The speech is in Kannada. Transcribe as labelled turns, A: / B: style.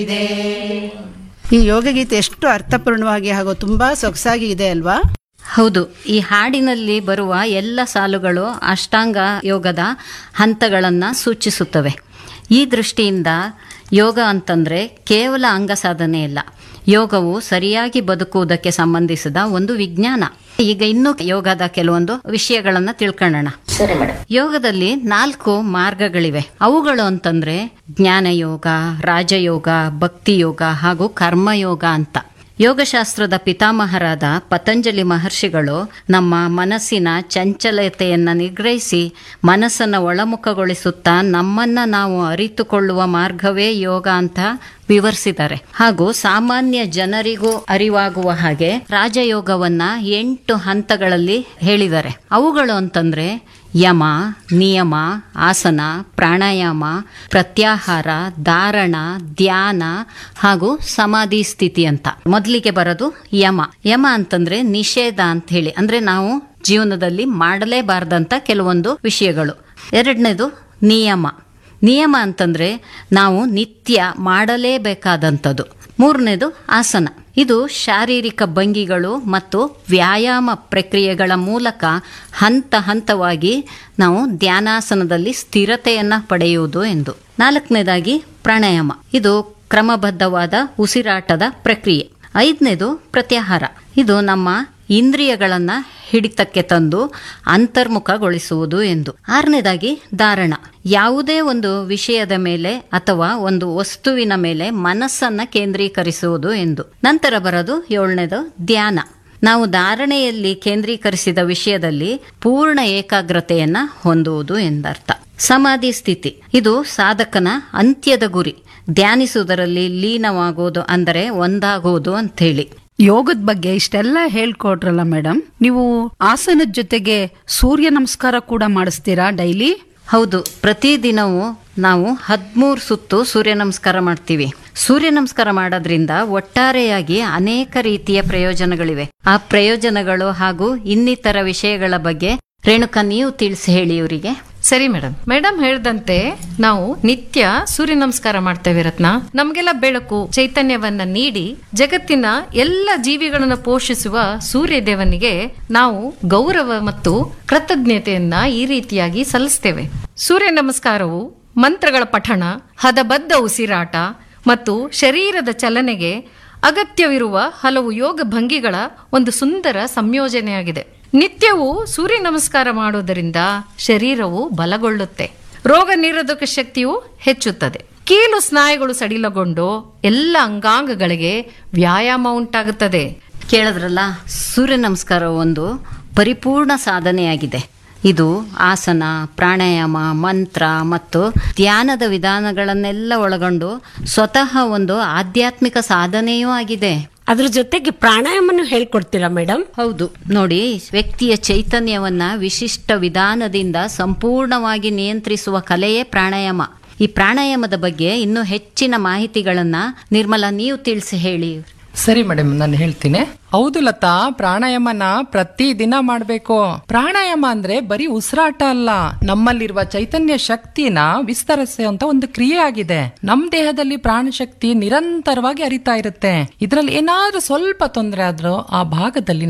A: ಈ ಯೋಗ ಗೀತೆ ಎಷ್ಟು ಅರ್ಥಪೂರ್ಣವಾಗಿ ಹಾಗೂ ತುಂಬಾ ಸೊಗಸಾಗಿ ಇದೆ ಅಲ್ವಾ
B: ಹೌದು ಈ ಹಾಡಿನಲ್ಲಿ ಬರುವ ಎಲ್ಲ ಸಾಲುಗಳು ಅಷ್ಟಾಂಗ ಯೋಗದ ಹಂತಗಳನ್ನು ಸೂಚಿಸುತ್ತವೆ ಈ ದೃಷ್ಟಿಯಿಂದ ಯೋಗ ಅಂತಂದ್ರೆ ಕೇವಲ ಅಂಗ ಸಾಧನೆ ಇಲ್ಲ ಯೋಗವು ಸರಿಯಾಗಿ ಬದುಕುವುದಕ್ಕೆ ಸಂಬಂಧಿಸಿದ ಒಂದು ವಿಜ್ಞಾನ ಈಗ ಇನ್ನೂ ಯೋಗದ ಕೆಲವೊಂದು ವಿಷಯಗಳನ್ನ ತಿಳ್ಕೊಳ್ಳೋಣ
C: ಸರಿ ಮೇಡಮ್
B: ಯೋಗದಲ್ಲಿ ನಾಲ್ಕು ಮಾರ್ಗಗಳಿವೆ ಅವುಗಳು ಅಂತಂದ್ರೆ ಜ್ಞಾನಯೋಗ ರಾಜಯೋಗ ಭಕ್ತಿ ಯೋಗ ಹಾಗೂ ಕರ್ಮಯೋಗ ಅಂತ ಯೋಗಶಾಸ್ತ್ರದ ಪಿತಾಮಹರಾದ ಪತಂಜಲಿ ಮಹರ್ಷಿಗಳು ನಮ್ಮ ಮನಸ್ಸಿನ ಚಂಚಲತೆಯನ್ನ ನಿಗ್ರಹಿಸಿ ಮನಸ್ಸನ್ನ ಒಳಮುಖಗೊಳಿಸುತ್ತಾ ನಮ್ಮನ್ನ ನಾವು ಅರಿತುಕೊಳ್ಳುವ ಮಾರ್ಗವೇ ಯೋಗ ಅಂತ ವಿವರಿಸಿದ್ದಾರೆ ಹಾಗೂ ಸಾಮಾನ್ಯ ಜನರಿಗೂ ಅರಿವಾಗುವ ಹಾಗೆ ರಾಜಯೋಗವನ್ನ ಎಂಟು ಹಂತಗಳಲ್ಲಿ ಹೇಳಿದ್ದಾರೆ ಅವುಗಳು ಅಂತಂದ್ರೆ ಯಮ ನಿಯಮ ಆಸನ ಪ್ರಾಣಾಯಾಮ ಪ್ರತ್ಯಾಹಾರ ಧಾರಣ ಧ್ಯಾನ ಹಾಗೂ ಸಮಾಧಿ ಸ್ಥಿತಿ ಅಂತ ಮೊದಲಿಗೆ ಬರೋದು ಯಮ ಯಮ ಅಂತಂದ್ರೆ ನಿಷೇಧ ಅಂತ ಹೇಳಿ ಅಂದ್ರೆ ನಾವು ಜೀವನದಲ್ಲಿ ಮಾಡಲೇಬಾರ್ದಂತ ಕೆಲವೊಂದು ವಿಷಯಗಳು ಎರಡನೇದು ನಿಯಮ ನಿಯಮ ಅಂತಂದ್ರೆ ನಾವು ನಿತ್ಯ ಮಾಡಲೇಬೇಕಾದಂಥದ್ದು ಮೂರನೇದು ಆಸನ ಇದು ಶಾರೀರಿಕ ಭಂಗಿಗಳು ಮತ್ತು ವ್ಯಾಯಾಮ ಪ್ರಕ್ರಿಯೆಗಳ ಮೂಲಕ ಹಂತ ಹಂತವಾಗಿ ನಾವು ಧ್ಯಾನಾಸನದಲ್ಲಿ ಸ್ಥಿರತೆಯನ್ನ ಪಡೆಯುವುದು ಎಂದು ನಾಲ್ಕನೇದಾಗಿ ಪ್ರಾಣಾಯಾಮ ಇದು ಕ್ರಮಬದ್ಧವಾದ ಉಸಿರಾಟದ ಪ್ರಕ್ರಿಯೆ ಐದನೇದು ಪ್ರತ್ಯಾಹಾರ ಇದು ನಮ್ಮ ಇಂದ್ರಿಯಗಳನ್ನ ಹಿಡಿತಕ್ಕೆ ತಂದು ಅಂತರ್ಮುಖಗೊಳಿಸುವುದು ಎಂದು ಆರನೇದಾಗಿ ಧಾರಣ ಯಾವುದೇ ಒಂದು ವಿಷಯದ ಮೇಲೆ ಅಥವಾ ಒಂದು ವಸ್ತುವಿನ ಮೇಲೆ ಮನಸ್ಸನ್ನ ಕೇಂದ್ರೀಕರಿಸುವುದು ಎಂದು ನಂತರ ಬರೋದು ಏಳನೇದು ಧ್ಯಾನ ನಾವು ಧಾರಣೆಯಲ್ಲಿ ಕೇಂದ್ರೀಕರಿಸಿದ ವಿಷಯದಲ್ಲಿ ಪೂರ್ಣ ಏಕಾಗ್ರತೆಯನ್ನ ಹೊಂದುವುದು ಎಂದರ್ಥ ಸಮಾಧಿ ಸ್ಥಿತಿ ಇದು ಸಾಧಕನ ಅಂತ್ಯದ ಗುರಿ ಧ್ಯಾನಿಸುವುದರಲ್ಲಿ ಲೀನವಾಗುವುದು ಅಂದರೆ ಒಂದಾಗುವುದು ಅಂತೇಳಿ
D: ಯೋಗದ ಬಗ್ಗೆ ಇಷ್ಟೆಲ್ಲ ಹೇಳ್ಕೊಟ್ರಲ್ಲ ಮೇಡಮ್ ನೀವು ಆಸನದ ಜೊತೆಗೆ ಸೂರ್ಯ ನಮಸ್ಕಾರ ಕೂಡ ಮಾಡಿಸ್ತೀರಾ ಡೈಲಿ
B: ಹೌದು ಪ್ರತಿದಿನವೂ ನಾವು ಹದಿಮೂರು ಸುತ್ತು ಸೂರ್ಯ ನಮಸ್ಕಾರ ಮಾಡ್ತೀವಿ ಸೂರ್ಯ ನಮಸ್ಕಾರ ಮಾಡೋದ್ರಿಂದ ಒಟ್ಟಾರೆಯಾಗಿ ಅನೇಕ ರೀತಿಯ ಪ್ರಯೋಜನಗಳಿವೆ ಆ ಪ್ರಯೋಜನಗಳು ಹಾಗೂ ಇನ್ನಿತರ ವಿಷಯಗಳ ಬಗ್ಗೆ ರೇಣುಕಾ ನೀವು ತಿಳಿಸಿ ಹೇಳಿ ಇವರಿಗೆ
E: ಸರಿ ಮೇಡಮ್ ಮೇಡಮ್ ಹೇಳ್ದಂತೆ ನಾವು ನಿತ್ಯ ಸೂರ್ಯ ನಮಸ್ಕಾರ ಮಾಡ್ತೇವೆ ರತ್ನ ನಮ್ಗೆಲ್ಲ ಬೆಳಕು ಚೈತನ್ಯವನ್ನ ನೀಡಿ ಜಗತ್ತಿನ ಎಲ್ಲ ಜೀವಿಗಳನ್ನ ಪೋಷಿಸುವ ಸೂರ್ಯ ದೇವನಿಗೆ ನಾವು ಗೌರವ ಮತ್ತು ಕೃತಜ್ಞತೆಯನ್ನ ಈ ರೀತಿಯಾಗಿ ಸಲ್ಲಿಸ್ತೇವೆ ಸೂರ್ಯ ನಮಸ್ಕಾರವು ಮಂತ್ರಗಳ ಪಠಣ ಹದಬದ್ಧ ಉಸಿರಾಟ ಮತ್ತು ಶರೀರದ ಚಲನೆಗೆ ಅಗತ್ಯವಿರುವ ಹಲವು ಯೋಗ ಭಂಗಿಗಳ ಒಂದು ಸುಂದರ ಸಂಯೋಜನೆಯಾಗಿದೆ ನಿತ್ಯವೂ ಸೂರ್ಯ ನಮಸ್ಕಾರ ಮಾಡುವುದರಿಂದ ಶರೀರವು ಬಲಗೊಳ್ಳುತ್ತೆ ರೋಗ ನಿರೋಧಕ ಶಕ್ತಿಯು ಹೆಚ್ಚುತ್ತದೆ ಕೀಲು ಸ್ನಾಯುಗಳು ಸಡಿಲಗೊಂಡು ಎಲ್ಲ ಅಂಗಾಂಗಗಳಿಗೆ ವ್ಯಾಯಾಮ ಉಂಟಾಗುತ್ತದೆ
B: ಕೇಳಿದ್ರಲ್ಲ ಸೂರ್ಯ ನಮಸ್ಕಾರ ಒಂದು ಪರಿಪೂರ್ಣ ಸಾಧನೆಯಾಗಿದೆ ಇದು ಆಸನ ಪ್ರಾಣಾಯಾಮ ಮಂತ್ರ ಮತ್ತು ಧ್ಯಾನದ ವಿಧಾನಗಳನ್ನೆಲ್ಲ ಒಳಗೊಂಡು ಸ್ವತಃ ಒಂದು ಆಧ್ಯಾತ್ಮಿಕ ಸಾಧನೆಯೂ ಆಗಿದೆ
C: ಅದ್ರ ಜೊತೆಗೆ ಪ್ರಾಣಾಯಾಮನು ಹೇಳ್ಕೊಡ್ತೀರಾ ಮೇಡಮ್
B: ಹೌದು ನೋಡಿ ವ್ಯಕ್ತಿಯ ಚೈತನ್ಯವನ್ನ ವಿಶಿಷ್ಟ ವಿಧಾನದಿಂದ ಸಂಪೂರ್ಣವಾಗಿ ನಿಯಂತ್ರಿಸುವ ಕಲೆಯೇ ಪ್ರಾಣಾಯಾಮ ಈ ಪ್ರಾಣಾಯಾಮದ ಬಗ್ಗೆ ಇನ್ನೂ ಹೆಚ್ಚಿನ ಮಾಹಿತಿಗಳನ್ನ ನಿರ್ಮಲಾ ನೀವು ತಿಳಿಸಿ ಹೇಳಿ
F: ಸರಿ ಮೇಡಮ್ ನಾನು ಹೇಳ್ತೀನಿ ಹೌದು ಲತಾ ಪ್ರಾಣಾಯಾಮನ ಪ್ರತಿ ದಿನ ಮಾಡ್ಬೇಕು ಪ್ರಾಣಾಯಾಮ ಅಂದ್ರೆ ಬರೀ ಉಸಿರಾಟ ಅಲ್ಲ ನಮ್ಮಲ್ಲಿರುವ ಚೈತನ್ಯ ಶಕ್ತಿನ ವಿಸ್ತರಿಸುವಂತ ಒಂದು ಕ್ರಿಯೆ ಆಗಿದೆ ನಮ್ ದೇಹದಲ್ಲಿ ಪ್ರಾಣ ಶಕ್ತಿ ನಿರಂತರವಾಗಿ ಹರಿತಾ ಇರುತ್ತೆ ಇದ್ರಲ್ಲಿ ಏನಾದ್ರೂ ಸ್ವಲ್ಪ ತೊಂದರೆ ಆದ್ರೂ ಆ ಭಾಗದಲ್ಲಿ